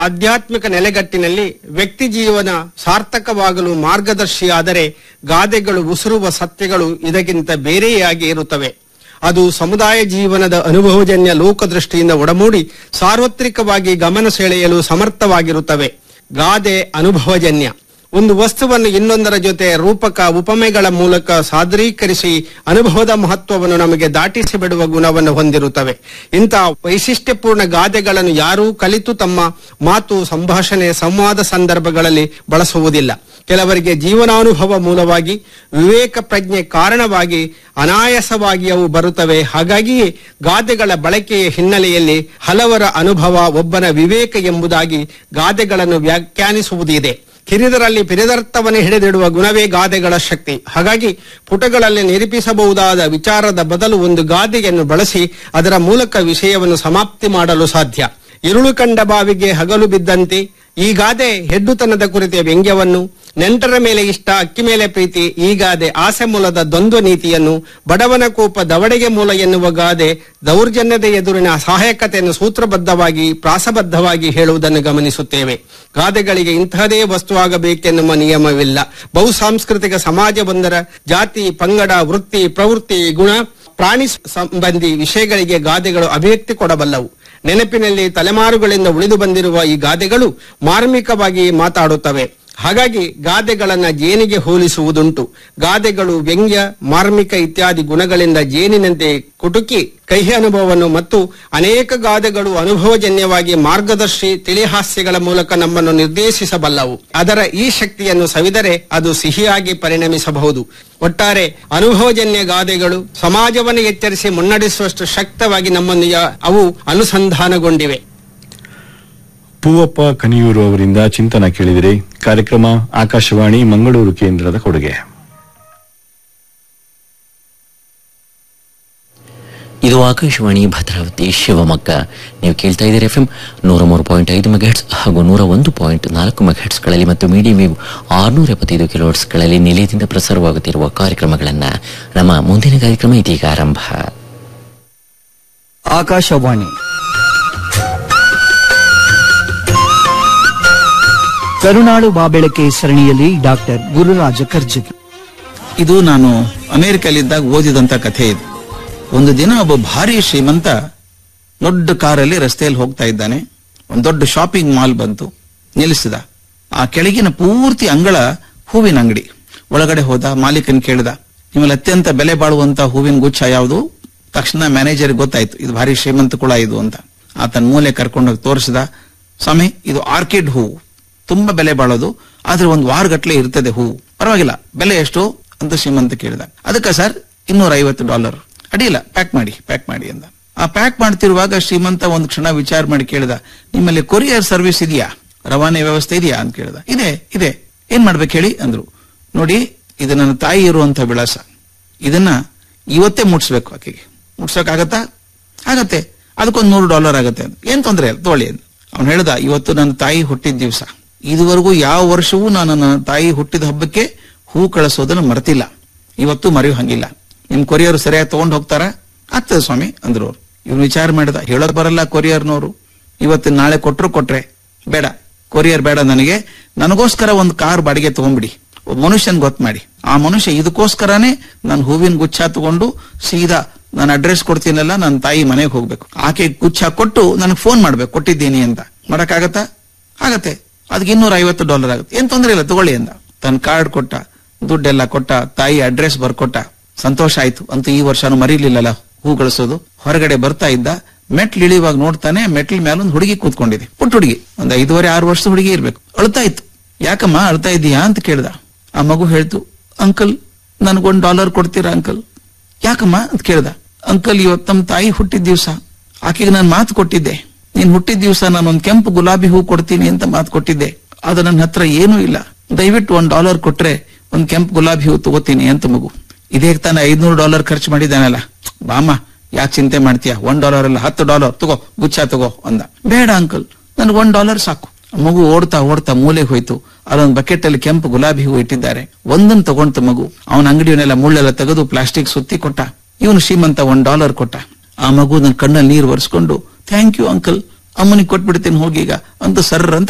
ಆಧ್ಯಾತ್ಮಿಕ ನೆಲೆಗಟ್ಟಿನಲ್ಲಿ ವ್ಯಕ್ತಿ ಜೀವನ ಸಾರ್ಥಕವಾಗಲು ಮಾರ್ಗದರ್ಶಿಯಾದರೆ ಗಾದೆಗಳು ಉಸುರುವ ಸತ್ಯಗಳು ಇದಕ್ಕಿಂತ ಬೇರೆಯಾಗಿ ಇರುತ್ತವೆ ಅದು ಸಮುದಾಯ ಜೀವನದ ಅನುಭವಜನ್ಯ ಲೋಕದೃಷ್ಟಿಯಿಂದ ಒಡಮೂಡಿ ಸಾರ್ವತ್ರಿಕವಾಗಿ ಗಮನ ಸೆಳೆಯಲು ಸಮರ್ಥವಾಗಿರುತ್ತವೆ ಗಾದೆ ಅನುಭವಜನ್ಯ ಒಂದು ವಸ್ತುವನ್ನು ಇನ್ನೊಂದರ ಜೊತೆ ರೂಪಕ ಉಪಮೆಗಳ ಮೂಲಕ ಸಾದರೀಕರಿಸಿ ಅನುಭವದ ಮಹತ್ವವನ್ನು ನಮಗೆ ದಾಟಿಸಿ ಬಿಡುವ ಗುಣವನ್ನು ಹೊಂದಿರುತ್ತವೆ ಇಂತಹ ವೈಶಿಷ್ಟ್ಯಪೂರ್ಣ ಗಾದೆಗಳನ್ನು ಯಾರೂ ಕಲಿತು ತಮ್ಮ ಮಾತು ಸಂಭಾಷಣೆ ಸಂವಾದ ಸಂದರ್ಭಗಳಲ್ಲಿ ಬಳಸುವುದಿಲ್ಲ ಕೆಲವರಿಗೆ ಜೀವನಾನುಭವ ಮೂಲವಾಗಿ ವಿವೇಕ ಪ್ರಜ್ಞೆ ಕಾರಣವಾಗಿ ಅನಾಯಾಸವಾಗಿ ಅವು ಬರುತ್ತವೆ ಹಾಗಾಗಿಯೇ ಗಾದೆಗಳ ಬಳಕೆಯ ಹಿನ್ನೆಲೆಯಲ್ಲಿ ಹಲವರ ಅನುಭವ ಒಬ್ಬನ ವಿವೇಕ ಎಂಬುದಾಗಿ ಗಾದೆಗಳನ್ನು ವ್ಯಾಖ್ಯಾನಿಸುವುದಿದೆ ಕಿರಿದರಲ್ಲಿ ಪಿರಿದರ್ಥವನ್ನು ಹಿಡಿದಿಡುವ ಗುಣವೇ ಗಾದೆಗಳ ಶಕ್ತಿ ಹಾಗಾಗಿ ಪುಟಗಳಲ್ಲಿ ನಿರೂಪಿಸಬಹುದಾದ ವಿಚಾರದ ಬದಲು ಒಂದು ಗಾದೆಯನ್ನು ಬಳಸಿ ಅದರ ಮೂಲಕ ವಿಷಯವನ್ನು ಸಮಾಪ್ತಿ ಮಾಡಲು ಸಾಧ್ಯ ಇರುಳು ಕಂಡ ಬಾವಿಗೆ ಹಗಲು ಬಿದ್ದಂತೆ ಈ ಗಾದೆ ಹೆಡ್ಡುತನದ ಕುರಿತ ವ್ಯಂಗ್ಯವನ್ನು ನೆಂಟರ ಮೇಲೆ ಇಷ್ಟ ಅಕ್ಕಿ ಮೇಲೆ ಪ್ರೀತಿ ಈ ಗಾದೆ ಆಸೆ ಮೂಲದ ದ್ವಂದ್ವ ನೀತಿಯನ್ನು ಬಡವನ ಕೋಪ ದವಡೆಗೆ ಮೂಲ ಎನ್ನುವ ಗಾದೆ ದೌರ್ಜನ್ಯದ ಎದುರಿನ ಸಹಾಯಕತೆಯನ್ನು ಸೂತ್ರಬದ್ಧವಾಗಿ ಪ್ರಾಸಬದ್ಧವಾಗಿ ಹೇಳುವುದನ್ನು ಗಮನಿಸುತ್ತೇವೆ ಗಾದೆಗಳಿಗೆ ಇಂತಹದೇ ವಸ್ತುವಾಗಬೇಕೆನ್ನುವ ನಿಯಮವಿಲ್ಲ ಬಹುಸಾಂಸ್ಕೃತಿಕ ಸಮಾಜವೊಂದರ ಜಾತಿ ಪಂಗಡ ವೃತ್ತಿ ಪ್ರವೃತ್ತಿ ಗುಣ ಪ್ರಾಣಿ ಸಂಬಂಧಿ ವಿಷಯಗಳಿಗೆ ಗಾದೆಗಳು ಅಭಿವ್ಯಕ್ತಿ ಕೊಡಬಲ್ಲವು ನೆನಪಿನಲ್ಲಿ ತಲೆಮಾರುಗಳಿಂದ ಉಳಿದು ಬಂದಿರುವ ಈ ಗಾದೆಗಳು ಮಾರ್ಮಿಕವಾಗಿ ಮಾತಾಡುತ್ತವೆ ಹಾಗಾಗಿ ಗಾದೆಗಳನ್ನ ಜೇನಿಗೆ ಹೋಲಿಸುವುದುಂಟು ಗಾದೆಗಳು ವ್ಯಂಗ್ಯ ಮಾರ್ಮಿಕ ಇತ್ಯಾದಿ ಗುಣಗಳಿಂದ ಜೇನಿನಂತೆ ಕುಟುಕಿ ಕಹಿ ಅನುಭವವನ್ನು ಮತ್ತು ಅನೇಕ ಗಾದೆಗಳು ಅನುಭವಜನ್ಯವಾಗಿ ಮಾರ್ಗದರ್ಶಿ ತಿಳಿಹಾಸ್ಯಗಳ ಮೂಲಕ ನಮ್ಮನ್ನು ನಿರ್ದೇಶಿಸಬಲ್ಲವು ಅದರ ಈ ಶಕ್ತಿಯನ್ನು ಸವಿದರೆ ಅದು ಸಿಹಿಯಾಗಿ ಪರಿಣಮಿಸಬಹುದು ಒಟ್ಟಾರೆ ಅನುಭವಜನ್ಯ ಗಾದೆಗಳು ಸಮಾಜವನ್ನು ಎಚ್ಚರಿಸಿ ಮುನ್ನಡೆಸುವಷ್ಟು ಶಕ್ತವಾಗಿ ನಮ್ಮೊಂದಿಗೆ ಅವು ಅನುಸಂಧಾನಗೊಂಡಿವೆ ಪೂವಪ್ಪ ಕನಿಯೂರು ಅವರಿಂದ ಚಿಂತನ ಕೇಳಿದಿರಿ ಕಾರ್ಯಕ್ರಮ ಆಕಾಶವಾಣಿ ಮಂಗಳೂರು ಕೇಂದ್ರದ ಕೊಡುಗೆ ಇದು ಆಕಾಶವಾಣಿ ಭದ್ರಾವತಿ ಶಿವಮೊಗ್ಗ ನೀವು ಕೇಳ್ತಾ ಇದ್ದೀರಿ ಎಫ್ ಎಂ ನೂರ ಮೂರು ಪಾಯಿಂಟ್ ಐದು ಮೆಗಾಹೆಟ್ಸ್ ಹಾಗೂ ನೂರ ಒಂದು ಪಾಯಿಂಟ್ ನಾಲ್ಕು ಮೆಗಾಹೆಟ್ಸ್ಗಳಲ್ಲಿ ಮತ್ತು ಮೀಡಿಯಂ ವೇವ್ ಆರುನೂರ ಎಪ್ಪತ್ತೈದು ಕಿಲೋಹೆಟ್ಸ್ಗಳಲ್ಲಿ ನಿಲಯದಿಂದ ಪ್ರಸಾರವಾಗುತ್ತಿರುವ ಕಾರ್ಯಕ್ರಮಗಳನ್ನು ನಮ್ಮ ಮುಂದಿನ ಕಾರ್ಯಕ್ರಮ ಇದೀಗ ಆರಂಭ ಆಕಾಶವಾಣಿ ಕರುನಾಡು ಬಾಬೆಳಕೆ ಸರಣಿಯಲ್ಲಿ ಡಾಕ್ಟರ್ ಗುರುರಾಜ ಕರ್ಜಗಿ ಇದು ನಾನು ಅಮೆರಿಕಲ್ಲಿದ್ದಾಗ ಓದಿದಂತ ಕಥೆ ಇದು ಒಂದು ದಿನ ಒಬ್ಬ ಭಾರಿ ಶ್ರೀಮಂತ ದೊಡ್ಡ ಕಾರಲ್ಲಿ ರಸ್ತೆಯಲ್ಲಿ ಹೋಗ್ತಾ ಇದ್ದಾನೆ ಒಂದು ದೊಡ್ಡ ಶಾಪಿಂಗ್ ಮಾಲ್ ಬಂತು ನಿಲ್ಲಿಸಿದ ಆ ಕೆಳಗಿನ ಪೂರ್ತಿ ಅಂಗಳ ಹೂವಿನ ಅಂಗಡಿ ಒಳಗಡೆ ಹೋದ ಮಾಲೀಕನ್ ಕೇಳಿದ ನಿಮ್ಮಲ್ಲಿ ಅತ್ಯಂತ ಬೆಲೆ ಬಾಳುವಂತ ಹೂವಿನ ಗುಚ್ಛ ಯಾವುದು ತಕ್ಷಣ ಮ್ಯಾನೇಜರ್ ಗೊತ್ತಾಯ್ತು ಇದು ಭಾರಿ ಶ್ರೀಮಂತ ಕುಳ ಇದು ಅಂತ ಆತನ ಮೂಲೆ ಕರ್ಕೊಂಡೋಗಿ ತೋರಿಸಿದ ಸ್ವಾಮಿ ಇದು ಆರ್ಕಿಡ್ ಹೂವು ತುಂಬಾ ಬೆಲೆ ಬಾಳೋದು ಆದ್ರೆ ಒಂದು ವಾರಗಟ್ಲೆ ಇರ್ತದೆ ಹೂವು ಪರವಾಗಿಲ್ಲ ಬೆಲೆ ಎಷ್ಟು ಅಂತ ಶ್ರೀಮಂತ ಕೇಳಿದ ಅದಕ್ಕೆ ಸರ್ ಇನ್ನೂರ ಐವತ್ತು ಡಾಲರ್ ಅಡಿಯಿಲ್ಲ ಪ್ಯಾಕ್ ಮಾಡಿ ಪ್ಯಾಕ್ ಮಾಡಿ ಅಂದ ಆ ಪ್ಯಾಕ್ ಮಾಡ್ತಿರುವಾಗ ಶ್ರೀಮಂತ ಒಂದು ಕ್ಷಣ ವಿಚಾರ ಮಾಡಿ ಕೇಳಿದ ನಿಮ್ಮಲ್ಲಿ ಕೊರಿಯರ್ ಸರ್ವಿಸ್ ಇದೆಯಾ ರವಾನೆ ವ್ಯವಸ್ಥೆ ಇದೆಯಾ ಅಂತ ಕೇಳಿದ ಇದೆ ಇದೆ ಏನ್ ಮಾಡ್ಬೇಕು ಹೇಳಿ ಅಂದ್ರು ನೋಡಿ ಇದು ನನ್ನ ತಾಯಿ ಇರುವಂತ ವಿಳಾಸ ಇದನ್ನ ಇವತ್ತೇ ಮುಟ್ಸ್ಬೇಕು ಆಕೆಗೆ ಮುಟ್ಸಕ್ಕಾಗತ್ತಾ ಆಗತ್ತೆ ಅದಕ್ಕೊಂದು ನೂರು ಡಾಲರ್ ಆಗತ್ತೆ ಅಂತ ಏನ್ ತೊಂದ್ರೆ ಇಲ್ಲ ತಗೊಳ್ಳಿ ಅಂತ ಅವ್ನು ಹೇಳ್ದ ಇವತ್ತು ನನ್ನ ತಾಯಿ ಹುಟ್ಟಿದ ದಿವಸ ಇದುವರೆಗೂ ಯಾವ ವರ್ಷವೂ ನಾನು ನನ್ನ ತಾಯಿ ಹುಟ್ಟಿದ ಹಬ್ಬಕ್ಕೆ ಹೂ ಕಳಿಸೋದನ್ನ ಮರೆತಿಲ್ಲ ಇವತ್ತು ಮರೆಯೋ ಹಂಗಿಲ್ಲ ನಿಮ್ ಕೊರಿಯರ್ ಸರಿಯಾಗಿ ತಗೊಂಡ್ ಹೋಗ್ತಾರ ಆಗ್ತದೆ ಸ್ವಾಮಿ ಅಂದ್ರು ಅವ್ರು ಇವ್ನು ವಿಚಾರ ಮಾಡಿದ ಹೇಳೋದ್ ಬರಲ್ಲ ಕೊರಿಯರ್ನವರು ಇವತ್ತು ನಾಳೆ ಕೊಟ್ರು ಕೊಟ್ರೆ ಬೇಡ ಕೊರಿಯರ್ ಬೇಡ ನನಗೆ ನನಗೋಸ್ಕರ ಒಂದು ಕಾರ್ ಬಾಡಿಗೆ ತಗೊಂಡ್ಬಿಡಿ ಒಬ್ಬ ಮನುಷ್ಯನ್ ಗೊತ್ತು ಮಾಡಿ ಆ ಮನುಷ್ಯ ಇದಕ್ಕೋಸ್ಕರನೇ ನಾನು ಹೂವಿನ ಗುಚ್ಛ ತಗೊಂಡು ಸೀದಾ ನಾನು ಅಡ್ರೆಸ್ ಕೊಡ್ತೀನಲ್ಲ ನನ್ನ ತಾಯಿ ಮನೆಗೆ ಹೋಗ್ಬೇಕು ಆಕೆ ಗುಚ್ಛ ಕೊಟ್ಟು ನನಗೆ ಫೋನ್ ಮಾಡ್ಬೇಕು ಕೊಟ್ಟಿದ್ದೀನಿ ಅಂತ ಮಾಡಕ್ಕಾಗತ್ತಾ ಆಗತ್ತೆ ಅದಕ್ಕೆ ಇನ್ನೂರ ಐವತ್ತು ಡಾಲರ್ ಆಗುತ್ತೆ ಏನ್ ತೊಂದ್ರೆ ಇಲ್ಲ ತಗೊಳ್ಳಿ ಅಂದ ತನ್ನ ಕಾರ್ಡ್ ಕೊಟ್ಟ ದುಡ್ಡೆಲ್ಲ ಕೊಟ್ಟ ತಾಯಿ ಅಡ್ರೆಸ್ ಬರ್ಕೊಟ್ಟ ಸಂತೋಷ ಆಯ್ತು ಅಂತೂ ಈ ವರ್ಷನೂ ಮರೀಲಿಲ್ಲಲ್ಲ ಹೂ ಗಳಿಸೋದು ಹೊರಗಡೆ ಬರ್ತಾ ಇದ್ದ ಮೆಟ್ಲು ಇಳಿಯುವಾಗ ನೋಡ್ತಾನೆ ಮೆಟ್ಲ ಮೇಲೆ ಒಂದು ಹುಡುಗಿ ಕೂತ್ಕೊಂಡಿದೆ ಪುಟ್ಟ ಹುಡುಗಿ ಒಂದ್ ಐದೂವರೆ ಆರು ವರ್ಷದ ಹುಡುಗಿ ಇರ್ಬೇಕು ಅಳ್ತಾ ಇತ್ತು ಯಾಕಮ್ಮ ಅಳ್ತಾ ಇದೀಯಾ ಅಂತ ಕೇಳ್ದ ಆ ಮಗು ಹೇಳ್ತು ಅಂಕಲ್ ನನ್ಗೊಂದ್ ಡಾಲರ್ ಕೊಡ್ತೀರಾ ಅಂಕಲ್ ಯಾಕಮ್ಮ ಅಂತ ಕೇಳ್ದ ಅಂಕಲ್ ಇವತ್ತು ನಮ್ಮ ತಾಯಿ ಹುಟ್ಟಿದ ದಿವಸ ಆಕೆಗೆ ನಾನು ಮಾತು ಕೊಟ್ಟಿದ್ದೆ ನೀನ್ ಹುಟ್ಟಿದ ದಿವಸ ನಾನು ಒಂದ್ ಕೆಂಪು ಗುಲಾಬಿ ಹೂ ಕೊಡ್ತೀನಿ ಅಂತ ಮಾತು ಕೊಟ್ಟಿದ್ದೆ ಅದು ನನ್ನ ಹತ್ರ ಏನೂ ಇಲ್ಲ ದಯವಿಟ್ಟು ಒಂದ್ ಡಾಲರ್ ಕೊಟ್ರೆ ಒಂದ್ ಕೆಂಪು ಗುಲಾಬಿ ಹೂ ತಗೋತೀನಿ ಅಂತ ಮಗು ಇದೇ ತಾನೆ ಐದ್ನೂರು ಡಾಲರ್ ಖರ್ಚು ಮಾಡಿದ್ದಾನಲ್ಲ ಬಾಮ ಯಾಕೆ ಚಿಂತೆ ಮಾಡ್ತೀಯ ಒಂದ್ ಡಾಲರ್ ಅಲ್ಲ ಹತ್ತು ಡಾಲರ್ ತಗೋ ಗುಚ್ಛ ತಗೋ ಅಂದ ಬೇಡ ಅಂಕಲ್ ನನ್ಗೆ ಒಂದ್ ಡಾಲರ್ ಸಾಕು ಮಗು ಓಡ್ತಾ ಓಡ್ತಾ ಮೂಲೆಗೆ ಹೋಯ್ತು ಅಲ್ಲೊಂದು ಬಕೆಟ್ ಅಲ್ಲಿ ಕೆಂಪು ಗುಲಾಬಿ ಹೂ ಇಟ್ಟಿದ್ದಾರೆ ಒಂದನ್ನು ತಗೊಂತ ಮಗು ಅವನ ಅಂಗಡಿಯನ್ನೆಲ್ಲ ಮುಳ್ಳೆಲ್ಲ ತೆಗೆದು ಪ್ಲಾಸ್ಟಿಕ್ ಸುತ್ತಿ ಕೊಟ್ಟ ಇವನು ಶ್ರೀಮಂತ ಒಂದ್ ಡಾಲರ್ ಕೊಟ್ಟ ಆ ಮಗು ನನ್ನ ಕಣ್ಣಲ್ಲಿ ನೀರು ಒರೆಸ್ಕೊಂಡು ಥ್ಯಾಂಕ್ ಯು ಅಂಕಲ್ ಅಮ್ಮನಿಗೆ ಕೊಟ್ಬಿಡ್ತೀನಿ ಹೋಗೀಗ ಅಂತ ಸರ್ರ ಅಂತ